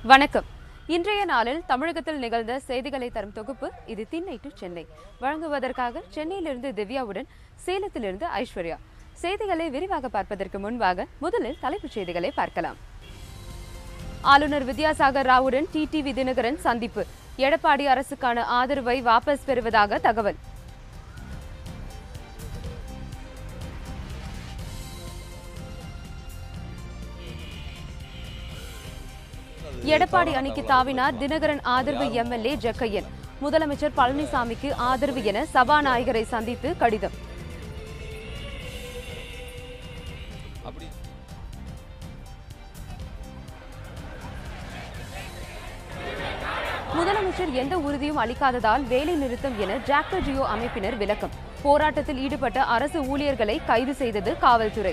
வணக்கம் இன்றைய நாளில் தமிழகத்தில் நிகழ்ந்த செய்திகளை தரும் தொகுப்பு இது திண்ணை டு சென்னை வழங்குவதற்காக சென்னையிலிருந்து திவ்யாவுடன் சேலத்திலிருந்து ஐஸ்வர்யா செய்திகளை விரிவாக பார்ப்பதற்கு முன்பாக முதலில் தலைப்புச் செய்திகளை பார்க்கலாம் ஆளுநர் வித்யாசாகர் ராவுடன் டிடிவி தினகரன் சந்திப்பு எடப்பாடி அரசுக்கான ஆதரவை வாபஸ் பெறுவதாக தகவல் எடப்பாடி அணிக்கு தாவினார் தினகரன் ஆதரவு எம்எல்ஏ ஜக்கையன் முதலமைச்சர் பழனிசாமிக்கு ஆதரவு என சபாநாயகரை சந்தித்து கடிதம் அப்படி முதலமைச்சர் எந்த உறுதியும் அளிக்காததால் வேலை நிறுத்தம் என ஜாக்டோ ஜியோ அமைப்பினர் விளக்கம் போராட்டத்தில் ஈடுபட்ட அரசு ஊழியர்களை கைது செய்தது காவல்துறை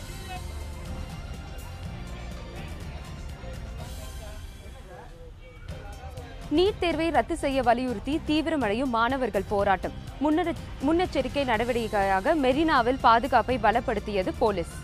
நீட் தேர்வை ரத்து செய்ய வலியுறுத்தி தீவிரமடையும் மாணவர்கள் போராட்டம் முன்னெச்ச- முன்னெச்சரிக்கை நடவடிக்கையாக மெரினாவில் பாதுகாப்பை பலப்படுத்தியது போலீஸ்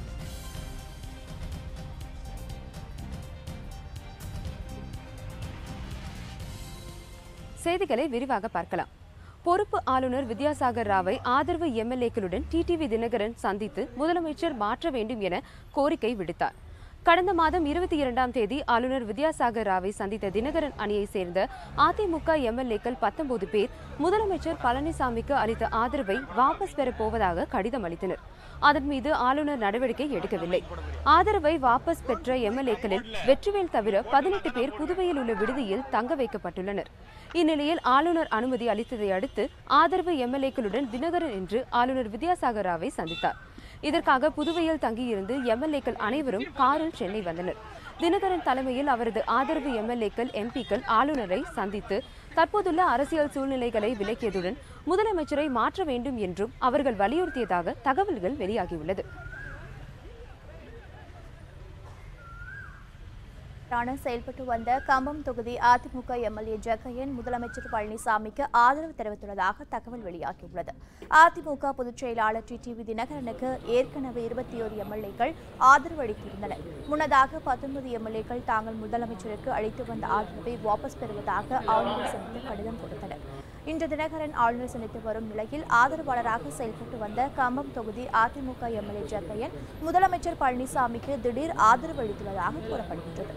செய்திகளை விரிவாக பார்க்கலாம் பொறுப்பு ஆளுநர் வித்யாசாகர் ராவை ஆதரவு எம்எல்ஏக்களுடன் டிடிவி தினகரன் சந்தித்து முதலமைச்சர் மாற்ற வேண்டும் என கோரிக்கை விடுத்தார் கடந்த மாதம் இருபத்தி இரண்டாம் தேதி ஆளுநர் வித்யாசாகர் ராவை சந்தித்த தினகரன் அணியைச் சேர்ந்த அதிமுக எம்எல்ஏக்கள் பத்தொன்பது பேர் முதலமைச்சர் பழனிசாமிக்கு அளித்த ஆதரவை வாபஸ் பெறப் போவதாக கடிதம் அளித்தனர் அதன் மீது ஆளுநர் நடவடிக்கை எடுக்கவில்லை ஆதரவை வாபஸ் பெற்ற எம்எல்ஏக்களில் வெற்றிவேல் தவிர பதினெட்டு பேர் புதுவையில் உள்ள விடுதியில் தங்க வைக்கப்பட்டுள்ளனர் இந்நிலையில் ஆளுநர் அனுமதி அளித்ததை அடுத்து ஆதரவு எம்எல்ஏக்களுடன் தினகரன் இன்று ஆளுநர் வித்யாசாகர் ராவை சந்தித்தார் இதற்காக புதுவையில் தங்கியிருந்து எம்எல்ஏக்கள் அனைவரும் காரில் சென்னை வந்தனர் தினகரன் தலைமையில் அவரது ஆதரவு எம்எல்ஏக்கள் எம்பிக்கள் ஆளுநரை சந்தித்து தற்போதுள்ள அரசியல் சூழ்நிலைகளை விளக்கியதுடன் முதலமைச்சரை மாற்ற வேண்டும் என்றும் அவர்கள் வலியுறுத்தியதாக தகவல்கள் வெளியாகியுள்ளது ஆன செயல்பட்டு வந்த கம்பம் தொகுதி அதிமுக எம்எல்ஏ ஜக்கையன் முதலமைச்சர் பழனிசாமிக்கு ஆதரவு தெரிவித்துள்ளதாக தகவல் வெளியாகியுள்ளது அதிமுக பொதுச் செயலாளர் டிடிவி தினகரனுக்கு ஏற்கனவே இருபத்தி ஓரு எம்எல்ஏக்கள் ஆதரவு அளித்திருந்தனர் முன்னதாக பத்தொன்பது எம்எல்ஏக்கள் தாங்கள் முதலமைச்சருக்கு அளித்து வந்த ஆதரவை வாபஸ் பெறுவதாக ஆளுநர் சந்தித்து கடிதம் கொடுத்தனர் இன்று தினகரன் ஆளுநர் சந்தித்து வரும் நிலையில் ஆதரவாளராக செயல்பட்டு வந்த கம்பம் தொகுதி அதிமுக எம்எல்ஏ ஜக்கையன் முதலமைச்சர் பழனிசாமிக்கு திடீர் ஆதரவு அளித்துள்ளதாக கூறப்படுகின்றது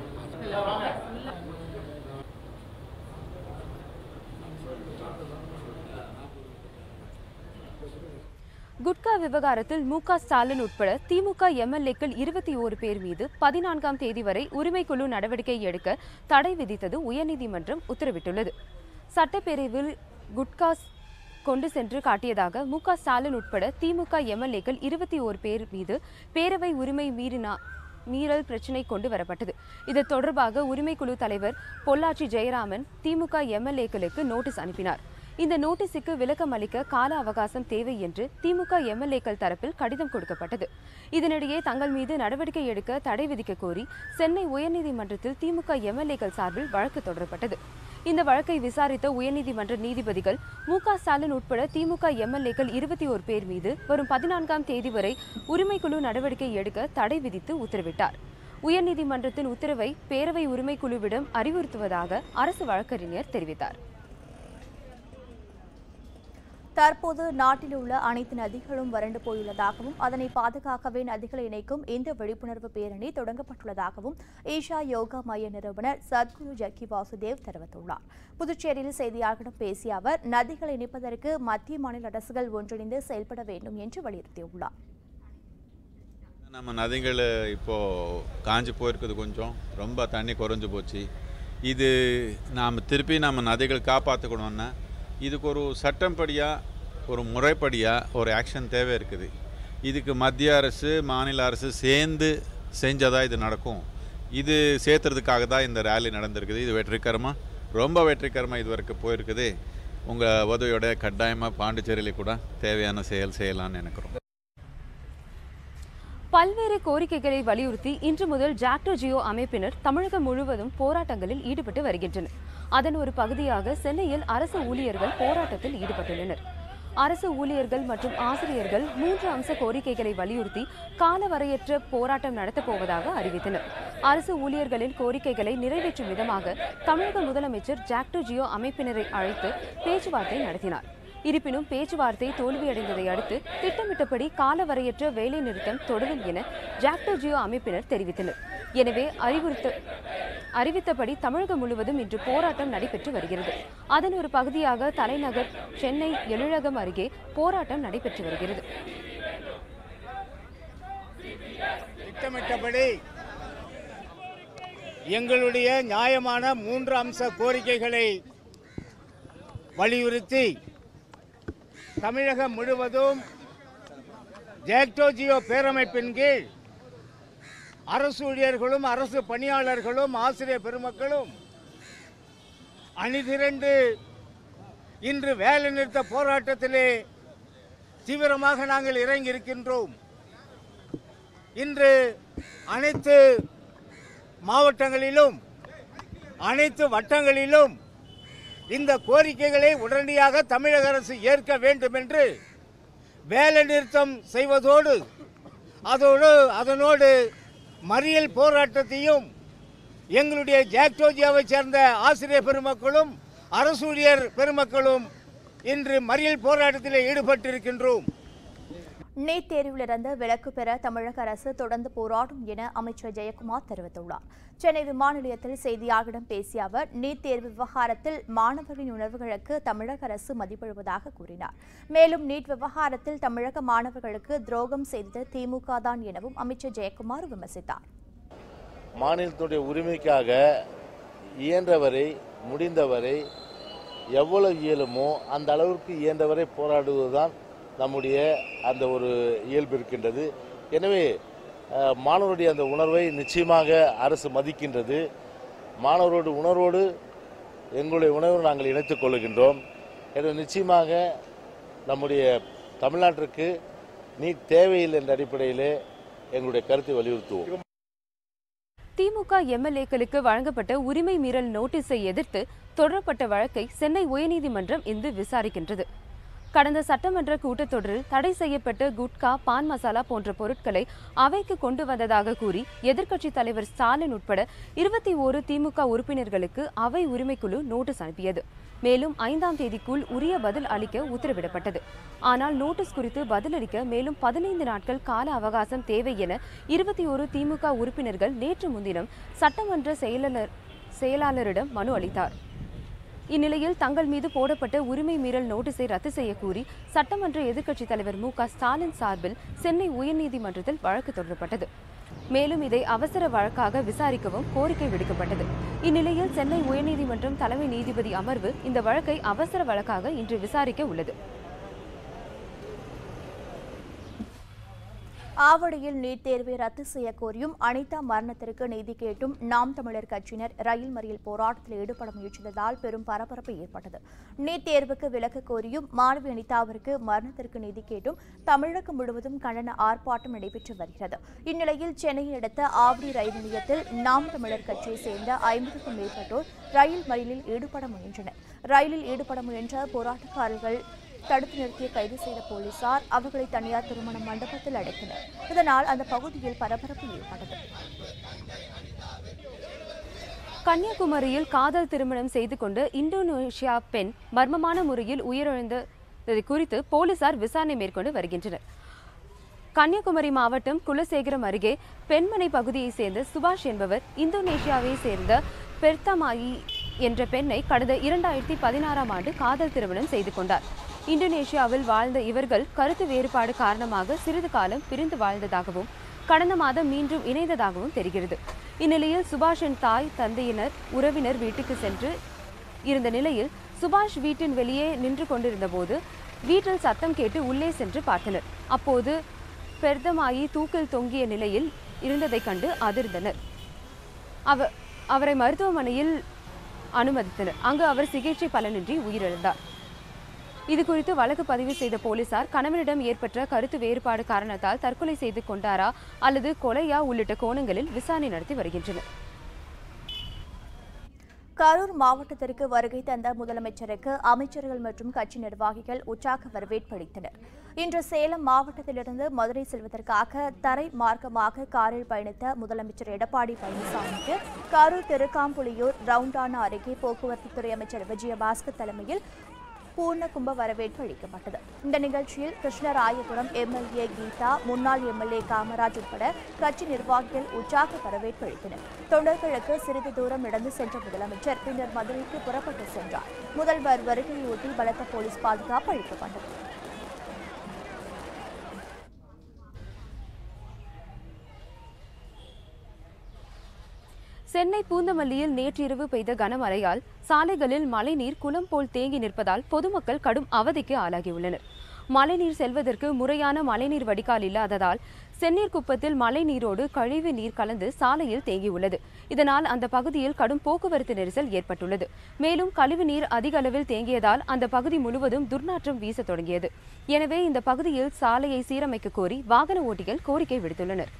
குட்கா விவகாரத்தில் மு க ஸ்டாலின் உட்பட திமுக எம்எல்ஏக்கள் இருபத்தி ஓரு பேர் மீது பதினான்காம் தேதி வரை உரிமைக்குழு நடவடிக்கை எடுக்க தடை விதித்தது உயர்நீதிமன்றம் உத்தரவிட்டுள்ளது சட்டப்பேரவையில் குட்கா கொண்டு சென்று காட்டியதாக மு க ஸ்டாலின் உட்பட திமுக எம்எல்ஏக்கள் இருபத்தி ஓரு பேர் மீது பேரவை உரிமை மீறினா மீறல் பிரச்சினை கொண்டு வரப்பட்டது இது தொடர்பாக உரிமைக்குழு தலைவர் பொள்ளாச்சி ஜெயராமன் திமுக எம்எல்ஏக்களுக்கு நோட்டீஸ் அனுப்பினார் இந்த நோட்டீஸுக்கு விளக்கம் அளிக்க கால அவகாசம் தேவை என்று திமுக எம்எல்ஏக்கள் தரப்பில் கடிதம் கொடுக்கப்பட்டது இதனிடையே தங்கள் மீது நடவடிக்கை எடுக்க தடை விதிக்க கோரி சென்னை உயர்நீதிமன்றத்தில் திமுக எம்எல்ஏக்கள் சார்பில் வழக்கு தொடரப்பட்டது இந்த வழக்கை விசாரித்த உயர்நீதிமன்ற நீதிபதிகள் மு க ஸ்டாலின் உட்பட திமுக எம்எல்ஏக்கள் இருபத்தி ஓர் பேர் மீது வரும் பதினான்காம் தேதி வரை உரிமைக்குழு நடவடிக்கை எடுக்க தடை விதித்து உத்தரவிட்டார் உயர்நீதிமன்றத்தின் உத்தரவை பேரவை உரிமைக்குழுவிடம் அறிவுறுத்துவதாக அரசு வழக்கறிஞர் தெரிவித்தார் தற்போது நாட்டில் உள்ள அனைத்து நதிகளும் வறண்டு போயுள்ளதாகவும் அதனை பாதுகாக்கவே நதிகளை இணைக்கும் இந்த விழிப்புணர்வு பேரணி தொடங்கப்பட்டுள்ளதாகவும் ஈஷா யோகா மைய நிறுவனர் சத்குரு ஜக்கி வாசுதேவ் தெரிவித்துள்ளார் புதுச்சேரியில் செய்தியாளர்களிடம் பேசிய அவர் நதிகளை இணைப்பதற்கு மத்திய மாநில அரசுகள் ஒன்றிணைந்து செயல்பட வேண்டும் என்று வலியுறுத்தியுள்ளார் நம்ம நதிகள் இப்போது காஞ்சி போயிருக்குது கொஞ்சம் ரொம்ப தண்ணி குறைஞ்சு போச்சு இது நாம் திருப்பி நம்ம நதிகள் காப்பாற்றிக்கணும்னா இதுக்கு ஒரு சட்டம்படியாக ஒரு முறைப்படியாக ஒரு ஆக்ஷன் தேவை இருக்குது இதுக்கு மத்திய அரசு மாநில அரசு சேர்ந்து செஞ்சாதான் இது நடக்கும் இது சேர்த்துறதுக்காக தான் இந்த ரேலி நடந்திருக்குது இது வெற்றிகரமாக ரொம்ப வெற்றிகரமாக இது வரைக்கும் போயிருக்குது உங்கள் உதவியோட கட்டாயமாக பாண்டிச்சேரியில் கூட தேவையான செயல் செய்யலாம்னு நினைக்கிறோம் பல்வேறு கோரிக்கைகளை வலியுறுத்தி இன்று முதல் ஜாக்டோ ஜியோ அமைப்பினர் தமிழகம் முழுவதும் போராட்டங்களில் ஈடுபட்டு வருகின்றனர் அதன் ஒரு பகுதியாக சென்னையில் அரசு ஊழியர்கள் போராட்டத்தில் ஈடுபட்டுள்ளனர் அரசு ஊழியர்கள் மற்றும் ஆசிரியர்கள் மூன்று அம்ச கோரிக்கைகளை வலியுறுத்தி காலவரையற்ற போராட்டம் நடத்தப் போவதாக அறிவித்தனர் அரசு ஊழியர்களின் கோரிக்கைகளை நிறைவேற்றும் விதமாக தமிழக முதலமைச்சர் ஜாக்டோ ஜியோ அமைப்பினரை அழைத்து பேச்சுவார்த்தை நடத்தினார் இருப்பினும் பேச்சுவார்த்தை தோல்வியடைந்ததை அடுத்து திட்டமிட்டபடி காலவரையற்ற வேலைநிறுத்தம் தொடரும் என ஜாக்டோ ஜியோ அமைப்பினர் தெரிவித்தனர் எனவே அறிவுறுத்த அறிவித்தபடி தமிழகம் முழுவதும் இன்று போராட்டம் நடைபெற்று வருகிறது அதன் ஒரு பகுதியாக தலைநகர் சென்னை எழிலகம் அருகே போராட்டம் நடைபெற்று வருகிறது திட்டமிட்டபடி எங்களுடைய நியாயமான மூன்று அம்ச கோரிக்கைகளை வலியுறுத்தி தமிழகம் முழுவதும் ஜேக்டோஜியோ பேரமைப்பின் கீழ் அரசு ஊழியர்களும் அரசு பணியாளர்களும் ஆசிரியர் பெருமக்களும் அணிதிரண்டு இன்று வேலைநிறுத்த போராட்டத்திலே தீவிரமாக நாங்கள் இறங்கி இருக்கின்றோம் இன்று அனைத்து மாவட்டங்களிலும் அனைத்து வட்டங்களிலும் இந்த கோரிக்கைகளை உடனடியாக தமிழக அரசு ஏற்க வேண்டும் என்று வேலை நிறுத்தம் செய்வதோடு அதோடு அதனோடு மறியல் போராட்டத்தையும் எங்களுடைய ஜாக்டோஜியாவை சேர்ந்த ஆசிரியர் பெருமக்களும் அரசு ஊழியர் பெருமக்களும் இன்று மறியல் போராட்டத்தில் ஈடுபட்டிருக்கின்றோம் நீட் தேர்விலிருந்து விலக்கு பெற தமிழக அரசு தொடர்ந்து போராடும் என அமைச்சர் ஜெயக்குமார் தெரிவித்துள்ளார் சென்னை விமான நிலையத்தில் செய்தியாளர்களிடம் பேசிய அவர் நீட் தேர்வு விவகாரத்தில் மாணவர்களின் உணர்வுகளுக்கு தமிழக அரசு மதிப்பிடுவதாக கூறினார் மேலும் நீட் விவகாரத்தில் தமிழக மாணவர்களுக்கு துரோகம் செய்தது திமுக தான் எனவும் அமைச்சர் ஜெயக்குமார் விமர்சித்தார் மாநிலத்தினுடைய உரிமைக்காக இயன்றவரை முடிந்தவரை எவ்வளவு இயலுமோ அந்த அளவிற்கு இயன்றவரை போராடுவதுதான் நம்முடைய அந்த ஒரு இயல்பு இருக்கின்றது எனவே அஹ், மாணவருடைய அந்த உணர்வை நிச்சயமாக அரசு மதிக்கின்றது மாணவரோடு உணர்வோடு எங்களுடைய உணர்வை நாங்கள் இணைத்துக் கொள்ளுகின்றோம் எனவே நிச்சயமாக நம்முடைய தமிழ்நாட்டிற்கு நீட் தேவையில்லை என்ற அடிப்படையிலே எங்களுடைய கருத்தை வலியுறுத்துவோம் திமுக எம்எல்ஏக்களுக்கு வழங்கப்பட்ட உரிமை மீறல் நோட்டீஸை எதிர்த்து தொடரப்பட்ட வழக்கை சென்னை உயர்நீதிமன்றம் இன்று விசாரிக்கின்றது கடந்த சட்டமன்ற கூட்டத்தொடரில் தடை செய்யப்பட்ட குட்கா பான் மசாலா போன்ற பொருட்களை அவைக்கு கொண்டு வந்ததாக கூறி எதிர்க்கட்சித் தலைவர் ஸ்டாலின் உட்பட இருபத்தி ஓரு திமுக உறுப்பினர்களுக்கு அவை உரிமைக்குழு நோட்டீஸ் அனுப்பியது மேலும் ஐந்தாம் தேதிக்குள் உரிய பதில் அளிக்க உத்தரவிடப்பட்டது ஆனால் நோட்டீஸ் குறித்து பதிலளிக்க மேலும் பதினைந்து நாட்கள் கால அவகாசம் தேவை என இருபத்தி ஓரு திமுக உறுப்பினர்கள் நேற்று முன்தினம் சட்டமன்ற செயலாளர் செயலாளரிடம் மனு அளித்தார் இந்நிலையில் தங்கள் மீது போடப்பட்ட உரிமை மீறல் நோட்டீஸை ரத்து செய்ய கூறி சட்டமன்ற எதிர்க்கட்சித் தலைவர் மு க ஸ்டாலின் சார்பில் சென்னை உயர்நீதிமன்றத்தில் வழக்கு தொடரப்பட்டது மேலும் இதை அவசர வழக்காக விசாரிக்கவும் கோரிக்கை விடுக்கப்பட்டது இந்நிலையில் சென்னை உயர்நீதிமன்றம் தலைமை நீதிபதி அமர்வு இந்த வழக்கை அவசர வழக்காக இன்று விசாரிக்க உள்ளது ஆவடியில் நீட் தேர்வை ரத்து செய்ய கோரியும் அனிதா மரணத்திற்கு நீதி கேட்டும் நாம் தமிழர் கட்சியினர் ரயில் மறியல் போராட்டத்தில் ஈடுபட முயற்சித்ததால் பெரும் பரபரப்பு ஏற்பட்டது நீட் தேர்வுக்கு விலக்கு கோரியும் மாணவி அனிதாவிற்கு மரணத்திற்கு நீதி கேட்டும் தமிழகம் முழுவதும் கண்டன ஆர்ப்பாட்டம் நடைபெற்று வருகிறது இந்நிலையில் சென்னையை அடுத்த ஆவடி ரயில் நிலையத்தில் நாம் தமிழர் கட்சியைச் சேர்ந்த ஐம்பதுக்கும் மேற்பட்டோர் ரயில் மறியலில் ஈடுபட முயன்றனர் ரயிலில் ஈடுபட முயன்ற போராட்டக்காரர்கள் தடுத்து நிறுத்திய கைது செய்த போலீசார் அவர்களை தனியார் திருமண மண்டபத்தில் அடைத்தனர் இதனால் அந்த பகுதியில் பரபரப்பு ஏற்பட்டது கன்னியாகுமரியில் காதல் திருமணம் செய்து கொண்டு இந்தோனேஷியா பெண் மர்மமான முறையில் உயிரிழந்தது குறித்து போலீசார் விசாரணை மேற்கொண்டு வருகின்றனர் கன்னியாகுமரி மாவட்டம் குலசேகரம் அருகே பெண்மனை பகுதியைச் சேர்ந்த சுபாஷ் என்பவர் இந்தோனேஷியாவை சேர்ந்த பெர்தமாயி என்ற பெண்ணை கடந்த இரண்டாயிரத்தி பதினாறாம் ஆண்டு காதல் திருமணம் செய்து கொண்டார் இந்தோனேஷியாவில் வாழ்ந்த இவர்கள் கருத்து வேறுபாடு காரணமாக சிறிது காலம் பிரிந்து வாழ்ந்ததாகவும் கடந்த மாதம் மீண்டும் இணைந்ததாகவும் தெரிகிறது இந்நிலையில் சுபாஷின் தாய் தந்தையினர் உறவினர் வீட்டுக்கு சென்று இருந்த நிலையில் சுபாஷ் வீட்டின் வெளியே நின்று கொண்டிருந்த போது வீட்டில் சத்தம் கேட்டு உள்ளே சென்று பார்த்தனர் அப்போது பெர்தமாயி தூக்கில் தொங்கிய நிலையில் இருந்ததைக் கண்டு அதிர்ந்தனர் அவ அவரை மருத்துவமனையில் அனுமதித்தனர் அங்கு அவர் சிகிச்சை பலனின்றி உயிரிழந்தார் இது குறித்து வழக்கு பதிவு செய்த போலீசார் கணவனிடம் ஏற்பட்ட கருத்து வேறுபாடு காரணத்தால் தற்கொலை செய்து கொண்டாரா அல்லது கொலையா உள்ளிட்ட கோணங்களில் விசாரணை நடத்தி வருகின்றனர் கரூர் மாவட்டத்திற்கு வருகை தந்த முதலமைச்சருக்கு அமைச்சர்கள் மற்றும் கட்சி நிர்வாகிகள் உற்சாக வரவேற்பு அளித்தனர் இன்று சேலம் மாவட்டத்திலிருந்து மதுரை செல்வதற்காக தரை மார்க்கமாக காரில் பயணித்த முதலமைச்சர் எடப்பாடி பழனிசாமிக்கு கரூர் திருக்காம்புலியூர் ரவுண்டானா அருகே போக்குவரத்து துறை அமைச்சர் விஜயபாஸ்கர் தலைமையில் பூர்ண கும்ப வரவேற்பு அளிக்கப்பட்டது இந்த நிகழ்ச்சியில் கிருஷ்ணராயபுரம் எம்எல்ஏ கீதா முன்னாள் எம்எல்ஏ காமராஜ் உட்பட கட்சி நிர்வாகிகள் உற்சாக வரவேற்பு அளித்தனர் தொண்டர்களுக்கு சிறிது தூரம் நடந்து சென்ற முதலமைச்சர் பின்னர் மதுரைக்கு புறப்பட்டு சென்றார் முதல்வர் வருகையொட்டி பலத்த போலீஸ் பாதுகாப்பு அளிக்கப்பட்டது சென்னை பூந்தமல்லியில் நேற்றிரவு பெய்த கனமழையால் சாலைகளில் மழைநீர் குளம் போல் தேங்கி நிற்பதால் பொதுமக்கள் கடும் அவதிக்கு ஆளாகியுள்ளனர் மழைநீர் செல்வதற்கு முறையான மழைநீர் வடிகால் இல்லாததால் செந்நீர் குப்பத்தில் மழைநீரோடு கழிவு நீர் கலந்து சாலையில் தேங்கியுள்ளது இதனால் அந்த பகுதியில் கடும் போக்குவரத்து நெரிசல் ஏற்பட்டுள்ளது மேலும் கழிவு நீர் அதிக அளவில் தேங்கியதால் அந்த பகுதி முழுவதும் துர்நாற்றம் வீசத் தொடங்கியது எனவே இந்த பகுதியில் சாலையை சீரமைக்க கோரி வாகன ஓட்டிகள் கோரிக்கை விடுத்துள்ளனர்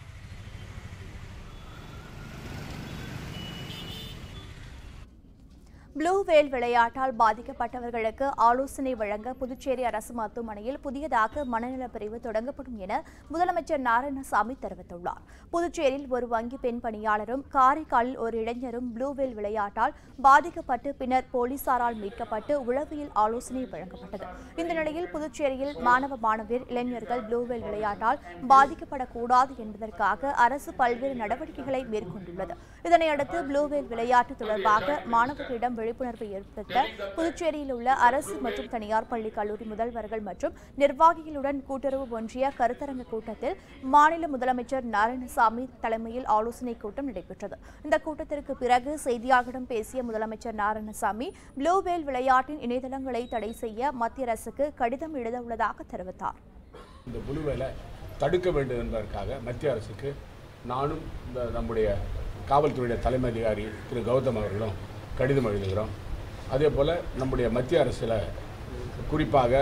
ப்ளூ வேல் விளையாட்டால் பாதிக்கப்பட்டவர்களுக்கு ஆலோசனை வழங்க புதுச்சேரி அரசு மருத்துவமனையில் புதியதாக மனநலப் பிரிவு தொடங்கப்படும் என முதலமைச்சர் நாராயணசாமி தெரிவித்துள்ளார் புதுச்சேரியில் ஒரு வங்கி பெண் பணியாளரும் காரைக்காலில் ஒரு இளைஞரும் ப்ளூ வேல் விளையாட்டால் பாதிக்கப்பட்டு பின்னர் போலீசாரால் மீட்கப்பட்டு உளவியல் ஆலோசனை வழங்கப்பட்டது இந்த நிலையில் புதுச்சேரியில் மாணவ மாணவியர் இளைஞர்கள் ப்ளூ வேல் விளையாட்டால் பாதிக்கப்படக்கூடாது என்பதற்காக அரசு பல்வேறு நடவடிக்கைகளை மேற்கொண்டுள்ளது இதனையடுத்து ப்ளூ வேல் விளையாட்டு தொடர்பாக மாணவர்களிடம் விழிப்புணர்வு ஏற்படுத்த புதுச்சேரியில் உள்ள அரசு மற்றும் தனியார் பள்ளி கல்லூரி முதல்வர்கள் மற்றும் நிர்வாகிகளுடன் கூட்டுறவு ஒன்றிய கருத்தரங்க கூட்டத்தில் மாநில முதலமைச்சர் நாராயணசாமி தலைமையில் ஆலோசனைக் கூட்டம் நடைபெற்றது இந்த கூட்டத்திற்கு பிறகு செய்தியாளர்களிடம் பேசிய முதலமைச்சர் நாராயணசாமி ப்ளூ வேல் விளையாட்டின் இணையதளங்களை தடை செய்ய மத்திய அரசுக்கு கடிதம் எழுத உள்ளதாக தெரிவித்தார் இந்த புழுவேலை தடுக்க வேண்டும் என்பதற்காக மத்திய அரசுக்கு நானும் இந்த நம்முடைய காவல்துறையுடைய தலைமை அதிகாரி திரு கௌதம் அவர்களும் கடிதம் எழுதுகிறோம் அதே போல் நம்முடைய மத்திய அரசில் குறிப்பாக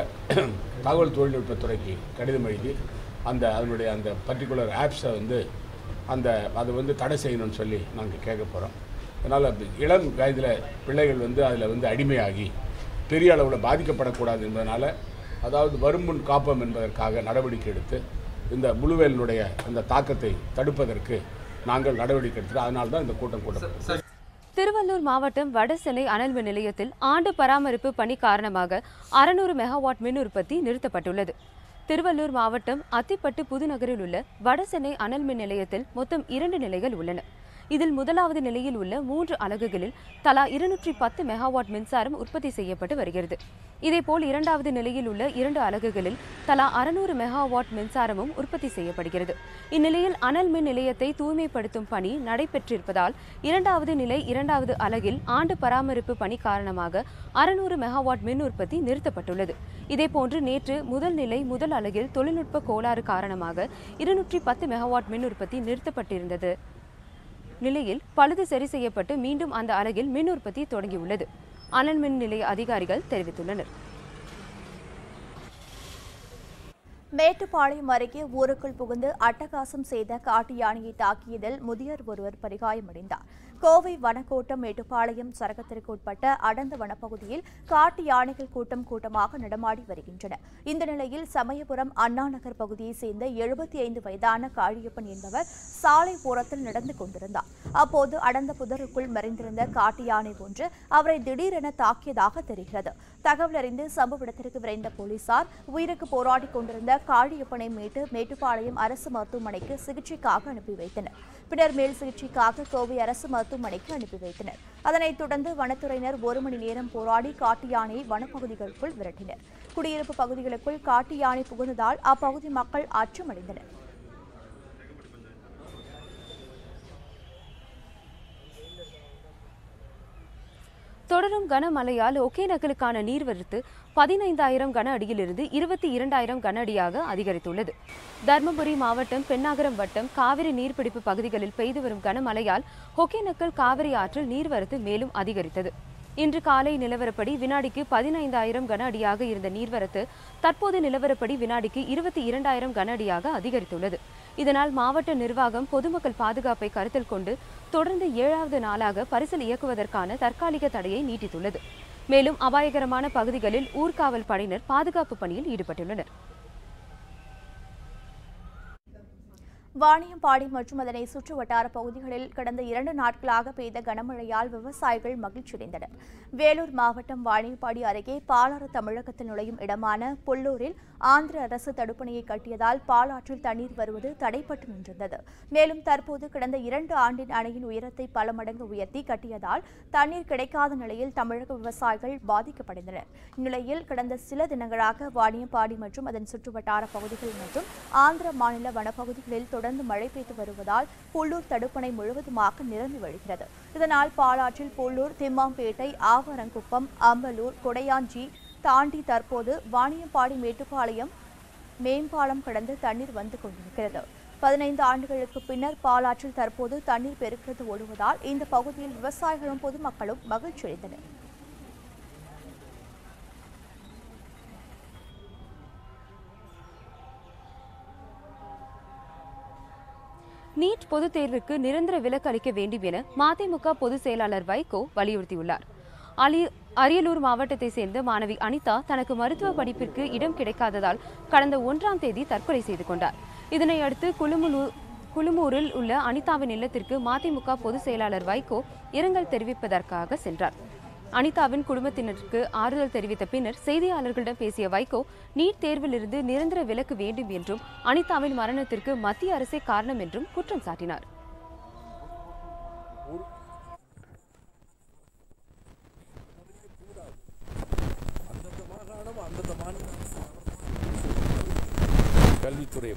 தகவல் தொழில்நுட்பத்துறைக்கு கடிதம் எழுதி அந்த அதனுடைய அந்த பர்டிகுலர் ஆப்ஸை வந்து அந்த அதை வந்து தடை செய்யணும்னு சொல்லி நாங்கள் கேட்க போகிறோம் அதனால் இளம் வயதில் பிள்ளைகள் வந்து அதில் வந்து அடிமையாகி பெரிய அளவில் பாதிக்கப்படக்கூடாது என்பதனால் அதாவது வருமுன் காப்போம் என்பதற்காக நடவடிக்கை எடுத்து இந்த முழுவேலினுடைய அந்த தாக்கத்தை தடுப்பதற்கு நாங்கள் நடவடிக்கை எடுத்து அதனால தான் இந்த கூட்டம் கூட்டப்பட்டது திருவள்ளூர் மாவட்டம் வடசென்னை அனல் மின் நிலையத்தில் ஆண்டு பராமரிப்பு பணி காரணமாக அறுநூறு மெகாவாட் மின் உற்பத்தி நிறுத்தப்பட்டுள்ளது திருவள்ளூர் மாவட்டம் அத்திப்பட்டு புதுநகரில் உள்ள வடசென்னை அனல் மின் நிலையத்தில் மொத்தம் இரண்டு நிலைகள் உள்ளன இதில் முதலாவது நிலையில் உள்ள மூன்று அலகுகளில் தலா இருநூற்றி பத்து மெகாவாட் மின்சாரம் உற்பத்தி செய்யப்பட்டு வருகிறது இதேபோல் இரண்டாவது நிலையில் உள்ள இரண்டு அலகுகளில் தலா அறுநூறு மெகாவாட் மின்சாரமும் உற்பத்தி செய்யப்படுகிறது இந்நிலையில் அனல் மின் நிலையத்தை தூய்மைப்படுத்தும் பணி நடைபெற்றிருப்பதால் இரண்டாவது நிலை இரண்டாவது அலகில் ஆண்டு பராமரிப்பு பணி காரணமாக அறுநூறு மெகாவாட் மின் உற்பத்தி நிறுத்தப்பட்டுள்ளது இதேபோன்று நேற்று முதல் நிலை முதல் அலகில் தொழில்நுட்ப கோளாறு காரணமாக இருநூற்றி பத்து மெகாவாட் மின் உற்பத்தி நிறுத்தப்பட்டிருந்தது நிலையில் பழுது சரி செய்யப்பட்டு மீண்டும் அந்த அலகில் மின் உற்பத்தி தொடங்கியுள்ளது அனல் மின் நிலைய அதிகாரிகள் தெரிவித்துள்ளனர் மேட்டுப்பாளையம் அருகே ஊருக்குள் புகுந்து அட்டகாசம் செய்த காட்டு யானையை தாக்கியதில் முதியவர் ஒருவர் பரிகாயமடைந்தார் கோவை வனக்கோட்டம் மேட்டுப்பாளையம் சரகத்திற்கு உட்பட்ட அடர்ந்த வனப்பகுதியில் காட்டு யானைகள் கூட்டம் கூட்டமாக நடமாடி வருகின்றன இந்த நிலையில் சமயபுரம் அண்ணா நகர் பகுதியைச் சேர்ந்த எழுபத்தி ஐந்து வயதான காளியப்பன் என்பவர் சாலை ஓரத்தில் நடந்து கொண்டிருந்தார் அப்போது அடர்ந்த புதருக்குள் மறைந்திருந்த காட்டு யானை ஒன்று அவரை திடீரென தாக்கியதாக தெரிகிறது தகவல் அறிந்து சம்பவ இடத்திற்கு விரைந்த போலீசார் உயிருக்கு போராடி கொண்டிருந்த காளியப்பனை மீட்டு மேட்டுப்பாளையம் அரசு மருத்துவமனைக்கு சிகிச்சைக்காக அனுப்பி வைத்தனர் பின்னர் மேல் சிகிச்சைக்காக கோவை அரசு மருத்துவமனைக்கு அனுப்பி வைத்தனர் அதனைத் தொடர்ந்து வனத்துறையினர் ஒரு மணி நேரம் போராடி காட்டு யானையை வனப்பகுதிகளுக்குள் விரட்டினர் குடியிருப்பு பகுதிகளுக்குள் காட்டு யானை புகுந்ததால் அப்பகுதி மக்கள் அச்சமடைந்தனர் தொடரும் கனமழையால் ஒகேனக்கலுக்கான நீர்வரத்து பதினைந்தாயிரம் கன அடியிலிருந்து இருபத்தி இரண்டாயிரம் கன அடியாக அதிகரித்துள்ளது தர்மபுரி மாவட்டம் பெண்ணாகரம் வட்டம் காவிரி நீர்பிடிப்பு பகுதிகளில் பெய்து வரும் கனமழையால் ஒகேனக்கல் காவிரி ஆற்றில் நீர்வரத்து மேலும் அதிகரித்தது இன்று காலை நிலவரப்படி வினாடிக்கு பதினைந்தாயிரம் கன அடியாக இருந்த நீர்வரத்து தற்போது நிலவரப்படி வினாடிக்கு இருபத்தி இரண்டாயிரம் கன அடியாக அதிகரித்துள்ளது இதனால் மாவட்ட நிர்வாகம் பொதுமக்கள் பாதுகாப்பை கருத்தில் கொண்டு தொடர்ந்து ஏழாவது நாளாக பரிசல் இயக்குவதற்கான தற்காலிக தடையை நீட்டித்துள்ளது மேலும் அபாயகரமான பகுதிகளில் ஊர்காவல் படையினர் பாதுகாப்பு பணியில் ஈடுபட்டுள்ளனர் வாணியம்பாடி மற்றும் அதனை சுற்று வட்டார பகுதிகளில் கடந்த இரண்டு நாட்களாக பெய்த கனமழையால் விவசாயிகள் மகிழ்ச்சியடைந்தனர் வேலூர் மாவட்டம் வாணியம்பாடி அருகே பாலாறு தமிழகத்தில் நுழையும் இடமான புல்லூரில் ஆந்திர அரசு தடுப்பணையை கட்டியதால் பாலாற்றில் தண்ணீர் வருவது தடைப்பட்டு நின்றிருந்தது மேலும் தற்போது கடந்த இரண்டு ஆண்டின் அணையின் உயரத்தை பல மடங்கு உயர்த்தி கட்டியதால் தண்ணீர் கிடைக்காத நிலையில் தமிழக விவசாயிகள் பாதிக்கப்படைந்தனர் இந்நிலையில் கடந்த சில தினங்களாக வாணியம்பாடி மற்றும் அதன் சுற்றுவட்டார பகுதிகள் மற்றும் ஆந்திர மாநில வனப்பகுதிகளில் தொடர்ந்து மழை பெய்து வருவதால் புல்லூர் தடுப்பணை முழுவதுமாக நிரம்பி வழிகிறது இதனால் பாலாற்றில் புல்லூர் திம்மாம்பேட்டை ஆவரங்குப்பம் அம்பலூர் கொடையாஞ்சி தாண்டி தற்போது வாணியம்பாடி மேட்டுப்பாளையம் மேம்பாலம் கடந்து தண்ணீர் வந்து கொண்டிருக்கிறது பதினைந்து ஆண்டுகளுக்கு பின்னர் பாலாற்றில் தற்போது தண்ணீர் பெருக்கெடுத்து ஓடுவதால் இந்த பகுதியில் விவசாயிகளும் பொதுமக்களும் மகிழ்ச்சியடைந்தனர் நீட் பொதுத் தேர்வுக்கு நிரந்தர விலக்கு அளிக்க வேண்டும் என மதிமுக பொதுச் செயலாளர் வைகோ வலியுறுத்தியுள்ளார் அலி அரியலூர் மாவட்டத்தைச் சேர்ந்த மாணவி அனிதா தனக்கு மருத்துவ படிப்பிற்கு இடம் கிடைக்காததால் கடந்த ஒன்றாம் தேதி தற்கொலை செய்து கொண்டார் இதனையடுத்து குழுமுலூர் குழுமூரில் உள்ள அனிதாவின் இல்லத்திற்கு மதிமுக பொதுச் செயலாளர் வைகோ இரங்கல் தெரிவிப்பதற்காக சென்றார் அனிதாவின் குடும்பத்தினருக்கு ஆறுதல் தெரிவித்த பின்னர் செய்தியாளர்களிடம் பேசிய வைகோ நீட் தேர்விலிருந்து நிரந்தர விலக்கு வேண்டும் என்றும் அனிதாவின் மரணத்திற்கு மத்திய அரசே காரணம் என்றும் குற்றம் சாட்டினார் கல்வித்துறை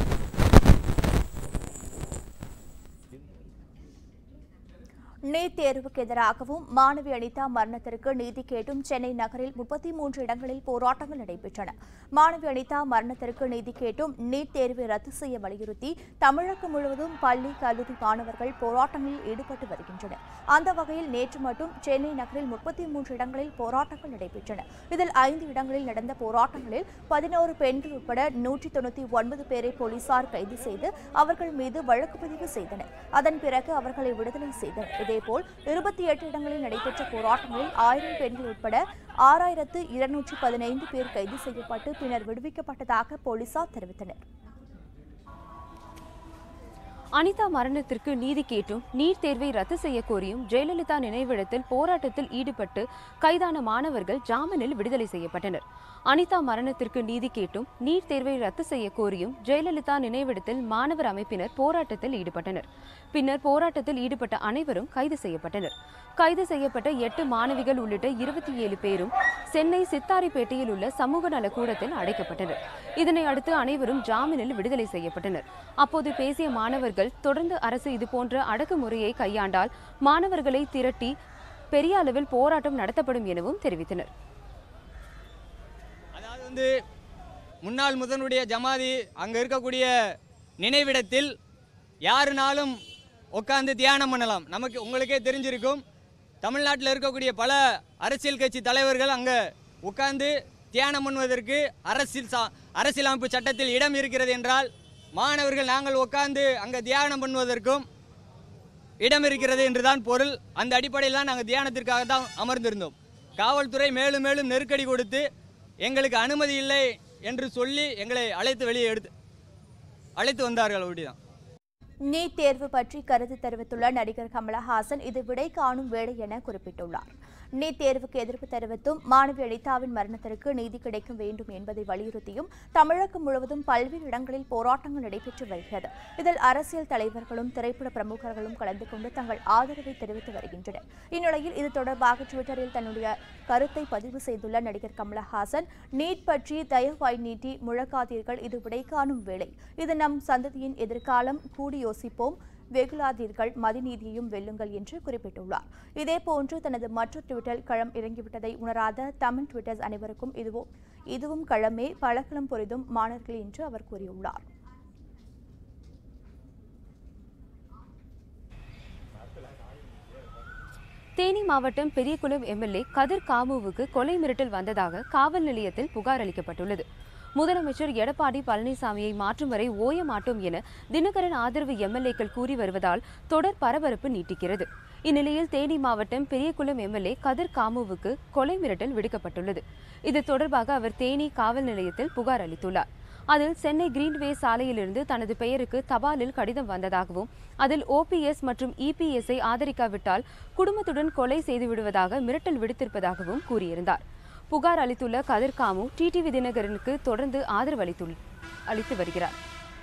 நீட் தேர்வுக்கு எதிராகவும் மாணவி அனிதா மரணத்திற்கு நீதி கேட்டும் சென்னை நகரில் முப்பத்தி மூன்று இடங்களில் போராட்டங்கள் நடைபெற்றன மாணவி அனிதா மரணத்திற்கு நீதி கேட்டும் நீட் தேர்வை ரத்து செய்ய வலியுறுத்தி தமிழகம் முழுவதும் பள்ளி கல்லூரி மாணவர்கள் போராட்டங்களில் ஈடுபட்டு வருகின்றனர் அந்த வகையில் நேற்று மட்டும் சென்னை நகரில் முப்பத்தி மூன்று இடங்களில் போராட்டங்கள் நடைபெற்றன இதில் ஐந்து இடங்களில் நடந்த போராட்டங்களில் பதினோரு பெண்கள் உட்பட நூற்றி தொண்ணூற்றி ஒன்பது பேரை போலீசார் கைது செய்து அவர்கள் மீது வழக்கு பதிவு செய்தனர் அதன் பிறகு அவர்களை விடுதலை செய்தனர் இதேபோல் இருபத்தி எட்டு இடங்களில் நடைபெற்ற போராட்டங்களில் ஆயிரம் பெண்கள் உட்பட ஆறாயிரத்து இருநூற்றி பதினைந்து பேர் கைது செய்யப்பட்டு பின்னர் விடுவிக்கப்பட்டதாக போலீசார் தெரிவித்தனர் அனிதா மரணத்திற்கு நீதி கேட்டும் நீட் தேர்வை ரத்து செய்ய கோரியும் ஜெயலலிதா நினைவிடத்தில் போராட்டத்தில் ஈடுபட்டு கைதான மாணவர்கள் ஜாமீனில் விடுதலை செய்யப்பட்டனர் அனிதா மரணத்திற்கு நீதி கேட்டும் நீட் தேர்வை ரத்து செய்ய கோரியும் ஜெயலலிதா நினைவிடத்தில் மாணவர் அமைப்பினர் போராட்டத்தில் ஈடுபட்டனர் பின்னர் போராட்டத்தில் ஈடுபட்ட அனைவரும் கைது செய்யப்பட்டனர் கைது செய்யப்பட்ட எட்டு மாணவிகள் உள்ளிட்ட இருபத்தி ஏழு பேரும் சென்னை சித்தாரிப்பேட்டையில் உள்ள சமூக நல கூடத்தில் அடைக்கப்பட்டனர் இதனை அடுத்து அனைவரும் ஜாமீனில் விடுதலை செய்யப்பட்டனர் அப்போது பேசிய மாணவர்கள் தொடர்ந்து அரசு இதுபோன்ற அடக்குமுறையை கையாண்டால் மாணவர்களை திரட்டி பெரிய அளவில் போராட்டம் நடத்தப்படும் எனவும் தெரிவித்தனர் அதாவது வந்து முன்னாள் முதனுடைய ஜமாதி அங்கே இருக்கக்கூடிய நினைவிடத்தில் யாருனாலும் உட்காந்து தியானம் பண்ணலாம் நமக்கு உங்களுக்கே தெரிஞ்சிருக்கும் தமிழ்நாட்டில் இருக்கக்கூடிய பல அரசியல் கட்சி தலைவர்கள் அங்கே உட்கார்ந்து தியானம் பண்ணுவதற்கு அரசியல் சா அரசியலமைப்பு சட்டத்தில் இடம் இருக்கிறது என்றால் மாணவர்கள் நாங்கள் உட்கார்ந்து அங்கே தியானம் பண்ணுவதற்கும் இடம் இருக்கிறது என்றுதான் பொருள் அந்த அடிப்படையில் தான் நாங்கள் தியானத்திற்காக தான் அமர்ந்திருந்தோம் காவல்துறை மேலும் மேலும் நெருக்கடி கொடுத்து எங்களுக்கு அனுமதி இல்லை என்று சொல்லி எங்களை அழைத்து வெளியே எடுத்து அழைத்து வந்தார்கள் அப்படிதான் நீட் தேர்வு பற்றி கருத்து தெரிவித்துள்ள நடிகர் கமலஹாசன் இது விடை காணும் வேலை என குறிப்பிட்டுள்ளார் நீட் தேர்வுக்கு எதிர்ப்பு தெரிவித்தும் மாணவி அனிதாவின் மரணத்திற்கு நீதி கிடைக்க வேண்டும் என்பதை வலியுறுத்தியும் தமிழகம் முழுவதும் பல்வேறு இடங்களில் போராட்டங்கள் நடைபெற்று வருகிறது இதில் அரசியல் தலைவர்களும் திரைப்பட பிரமுகர்களும் கலந்து கொண்டு தங்கள் ஆதரவை தெரிவித்து வருகின்றனர் இந்நிலையில் இது தொடர்பாக ட்விட்டரில் தன்னுடைய கருத்தை பதிவு செய்துள்ள நடிகர் கமலஹாசன் நீட் பற்றி தயவாய் நீட்டி முழக்காதீர்கள் இது விடை காணும் வேலை இது நம் சந்ததியின் எதிர்காலம் கூடி யோசிப்போம் வெகுளாதீர்கள் மதிநீதியையும் வெல்லுங்கள் என்று குறிப்பிட்டுள்ளார் இதேபோன்று தனது மற்ற ட்விட்டர் களம் இறங்கிவிட்டதை உணராத தமிழ் ட்விட்டர்ஸ் அனைவருக்கும் இதுவும் இதுவும் களமே பலகளம் பொரிதும் மாணவர்கள் என்று அவர் கூறியுள்ளார் தேனி மாவட்டம் பெரியகுளம் எம்எல்ஏ கதிர் காமுவுக்கு கொலை மிரட்டல் வந்ததாக காவல் நிலையத்தில் புகார் அளிக்கப்பட்டுள்ளது முதலமைச்சர் எடப்பாடி பழனிசாமியை மாற்றும் வரை ஓய மாட்டோம் என தினகரன் ஆதரவு எம்எல்ஏக்கள் கூறி வருவதால் தொடர் பரபரப்பு நீட்டிக்கிறது இந்நிலையில் தேனி மாவட்டம் பெரியகுளம் எம்எல்ஏ கதிர் காமுவுக்கு கொலை மிரட்டல் விடுக்கப்பட்டுள்ளது இது தொடர்பாக அவர் தேனி காவல் நிலையத்தில் புகார் அளித்துள்ளார் அதில் சென்னை கிரீன்வே சாலையிலிருந்து தனது பெயருக்கு தபாலில் கடிதம் வந்ததாகவும் அதில் ஓபிஎஸ் மற்றும் இபிஎஸ்ஐ ஆதரிக்காவிட்டால் குடும்பத்துடன் கொலை செய்து விடுவதாக மிரட்டல் விடுத்திருப்பதாகவும் கூறியிருந்தார் புகார் அளித்துள்ள கதிர் காமு டிடிவி தினகரனுக்கு தொடர்ந்து ஆதரவு அளித்துள் அளித்து வருகிறார்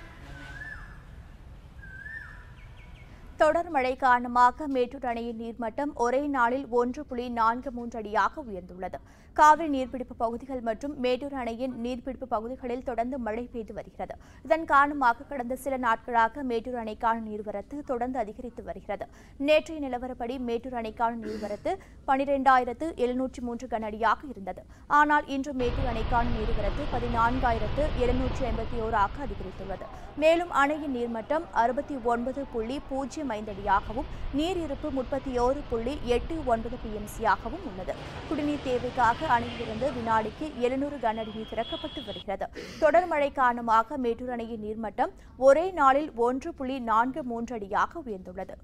தொடர் மழை காரணமாக மேட்டூர் அணையின் நீர்மட்டம் ஒரே நாளில் ஒன்று புள்ளி நான்கு மூன்று அடியாக உயர்ந்துள்ளது காவிரி நீர்பிடிப்பு பகுதிகள் மற்றும் மேட்டூர் அணையின் நீர்பிடிப்பு பகுதிகளில் தொடர்ந்து மழை பெய்து வருகிறது இதன் காரணமாக கடந்த சில நாட்களாக மேட்டூர் அணைக்கான நீர்வரத்து தொடர்ந்து அதிகரித்து வருகிறது நேற்றைய நிலவரப்படி மேட்டூர் அணைக்கான நீர்வரத்து பனிரெண்டாயிரத்து எழுநூற்றி மூன்று கனஅடியாக இருந்தது ஆனால் இன்று மேட்டூர் அணைக்கான நீர்வரத்து பதினான்காயிரத்து எழுநூற்றி எண்பத்தி ஓராக அதிகரித்துள்ளது மேலும் அணையின் நீர்மட்டம் அறுபத்தி ஒன்பது புள்ளி பூஜ்ஜியம் ஐந்து அடியாகவும் நீர் இருப்பு முப்பத்தி ஓரு புள்ளி எட்டு ஒன்பது பிஎம்சியாகவும் உள்ளது குடிநீர் தேவைக்காக அணையிலிருந்து வினாடிக்கு எழுநூறு கன அடி நீர் திறக்கப்பட்டு வருகிறது தொடர் மழை காரணமாக மேட்டூர் அணையின் நீர்மட்டம் ஒரே நாளில் ஒன்று புள்ளி நான்கு மூன்று அடியாக உயர்ந்துள்ளது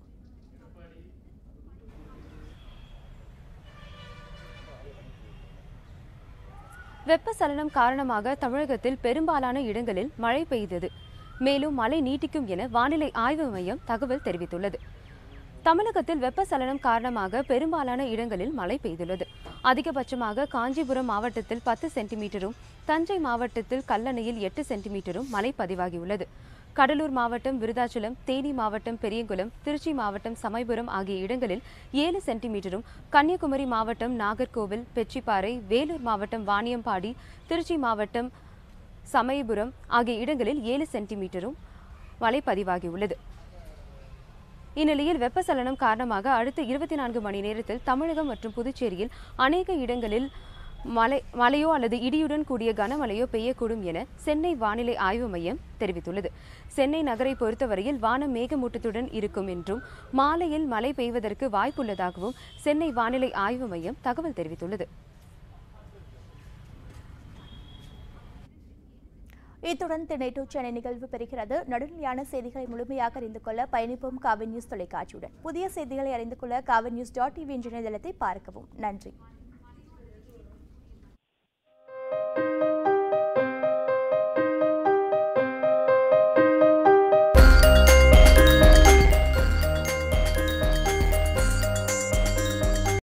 வெப்பசலனம் காரணமாக தமிழகத்தில் பெரும்பாலான இடங்களில் மழை பெய்தது மேலும் மழை நீட்டிக்கும் என வானிலை ஆய்வு மையம் தகவல் தெரிவித்துள்ளது தமிழகத்தில் வெப்பசலனம் காரணமாக பெரும்பாலான இடங்களில் மழை பெய்துள்ளது அதிகபட்சமாக காஞ்சிபுரம் மாவட்டத்தில் பத்து சென்டிமீட்டரும் தஞ்சை மாவட்டத்தில் கல்லணையில் எட்டு சென்டிமீட்டரும் மழை பதிவாகியுள்ளது கடலூர் மாவட்டம் விருதாச்சலம் தேனி மாவட்டம் பெரியகுளம் திருச்சி மாவட்டம் சமயபுரம் ஆகிய இடங்களில் ஏழு சென்டிமீட்டரும் கன்னியாகுமரி மாவட்டம் நாகர்கோவில் பெச்சிப்பாறை வேலூர் மாவட்டம் வாணியம்பாடி திருச்சி மாவட்டம் சமயபுரம் ஆகிய இடங்களில் ஏழு சென்டிமீட்டரும் மழை பதிவாகியுள்ளது இந்நிலையில் வெப்பசலனம் காரணமாக அடுத்த இருபத்தி நான்கு மணி நேரத்தில் தமிழகம் மற்றும் புதுச்சேரியில் அநேக இடங்களில் மழை மழையோ அல்லது இடியுடன் கூடிய கனமழையோ பெய்யக்கூடும் என சென்னை வானிலை ஆய்வு மையம் தெரிவித்துள்ளது சென்னை நகரை பொறுத்தவரையில் வானம் மேகமூட்டத்துடன் இருக்கும் என்றும் மாலையில் மழை பெய்வதற்கு வாய்ப்புள்ளதாகவும் சென்னை வானிலை ஆய்வு மையம் தகவல் தெரிவித்துள்ளது இத்துடன் திணைட்டு சென்னை நிகழ்வு பெறுகிறது நடுநிலையான செய்திகளை முழுமையாக அறிந்து கொள்ள பயணிப்போம் காவி நியூஸ் தொலைக்காட்சியுடன் புதிய செய்திகளை அறிந்து கொள்ள காவி நியூஸ் டாட் டிவி இணையதளத்தை பார்க்கவும் நன்றி